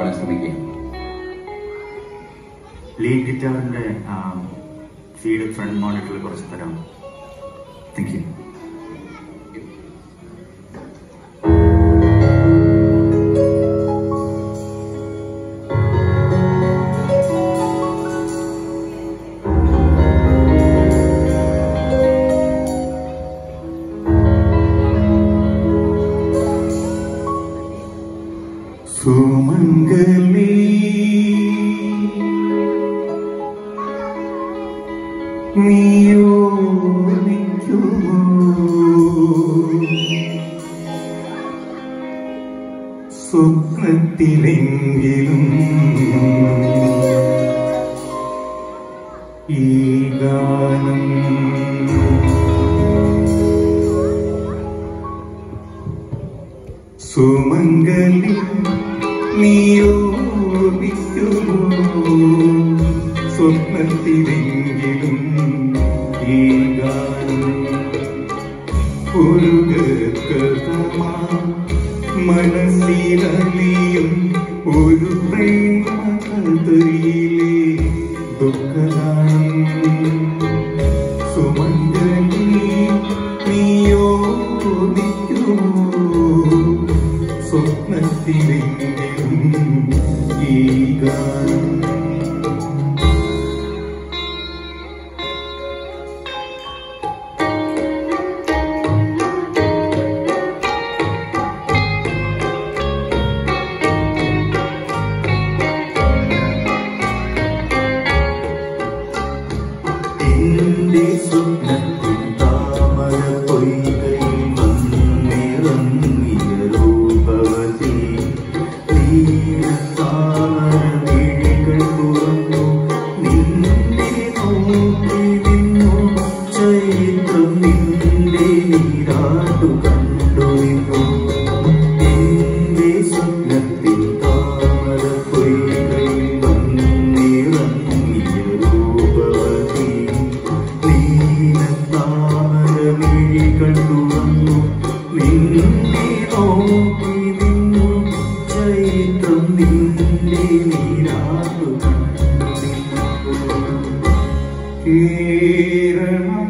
പാടാൻ ശ്രമിക്കുക ലീഡ് ഗിറ്റാറിന്റെ ഫീഡ് ഫ്രണ്ട് മോണിറ്ററിൽ കുറച്ച് തരാം താങ്ക് യു സുമംഗലി നീയോ നിൽക്കുമോ സ്വപ്നത്തിലെങ്കിലും ഈ ഗാനം സുമംഗലി നീയോ നിൽക്കുമോ സ്വപ്നത്തിലെങ്കിലും ഈ ഗാനം ഒരു ഗർഭമാ മനസ്സിലലിയും ഒരു പ്രേമകഥയിലെ ദുഃഖഗാനം സുമംഗലി നീയോ നിൽക്കുമോ സ്വപ്നത്തിലെങ്കിലും ഈ ഗാനം എന്റെ സ്വപ്നത്തിൽ താമര പൊയ്കയിൽ വന്നിറങ്ങിയ രൂപവതി താമര മിഴികൾ തുറന്നു നിന്നെ നോക്കി നിന്നു ചൈത്രം നിന്റെ നീരാട്ടു കണ്ടു നിന്നു എന്റെ സ്വപ്നത്തിൽ താമര പൊയ്കയിൽ വന്നിറങ്ങിയ രൂപവതി നീലത്താമരമിഴികൾ തുറന്നു നിന്നെ നോക്കി നിന്നു ചൈത്രം നിന്റെ നീരാട്ടു കണ്ടു കേരളം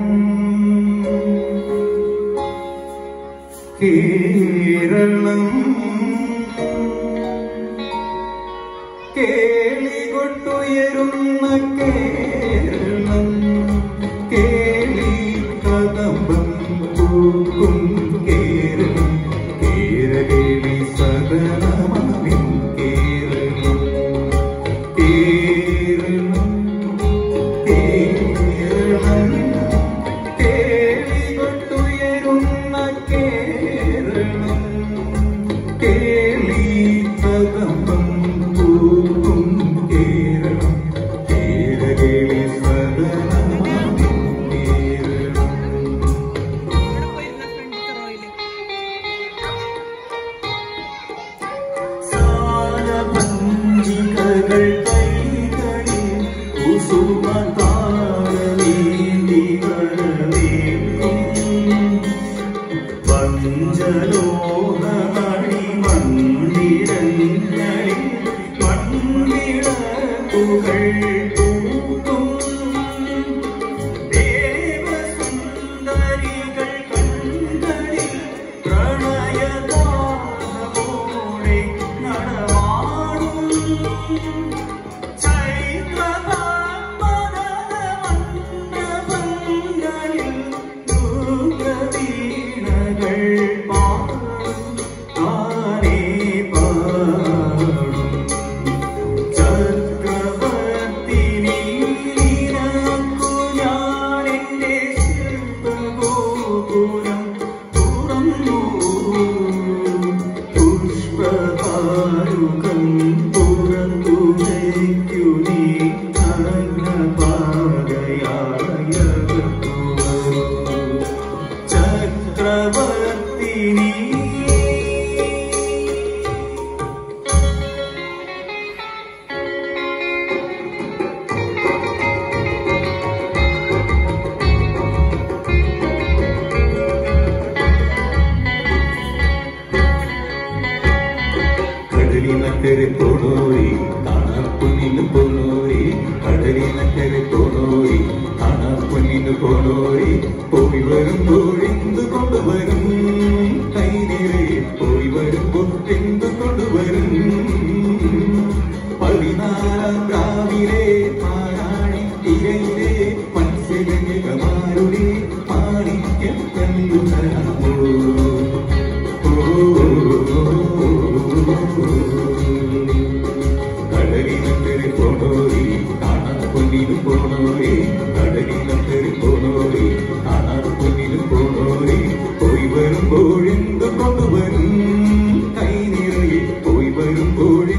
കേരളം കേളികൊട്ടുയരുന്ന കേരളം കേളി കദംബം പൂക്കും കേരളം കേരളി സദനമാവിൻ കേരളം കേരളം കേരളം കേളികൊട്ടുയരുന്ന കേരളം കേളി കദംബം പൂക്കും കേരളം കേരളി സദനമാവിൻ കേരളം സാരഭഞ്ജികകൾ കൈകളിൽ കുസുമതാരനീന്തി വരവേൽക്കും പഞ്ചലോകമണി മന്ദിരങ്ങളിൽ മൺവിളക്കുകൾ തൂക്കും ദേവസുന്ദരികൾ കൺകളിൽ പ്രണയദാനമോടെ നടമാടും ചൈത്രമണ്ഡപങ്ങളിൽ ദുർഗവീണകൾ പാടും താനേ പാടും ചക്രവർത്തിനി നിനക്കു ഞാനെന്റെ ശില്പഗോപുരം തുറന്നു പുഷ്പതാരുകം തുറന്നു വയ്ക്കു നീ അന്നപാതയായ ചക്രവർത്തിനി കടലിന കടലിനക്കരെ പോണോരി കാണാൻ പൊന്നിന് പോണോരി കടലിനക്കരെ പോണോരി കാണാൻ പൊന്നിന് പോണോരി പോയി വരുമ്പോൾ എന്ത് കൊണ്ടുവരും കൈ നിറയെ പോയി വരുമ്പോൾ എന്ത് കൊണ്ടുവരും പതിനാലാം രാവിലെ പാരാണി തിരയിലെ മത്സ്യഗംഗമാരുടെ മാണിക്യം കല്ലുതരാമോ കടലിനക്കരെ പോണോരി കാണാൻ പൊന്നിനും പോണോരി കടലിനക്കരെ പോണോരി കാണാൻ പൊന്നിനും പോണോരി പോയി വരുമ്പോൾ എന്ത് കൊണ്ടുവരും കൈ നിറയെ പോയി വരുമ്പോൾ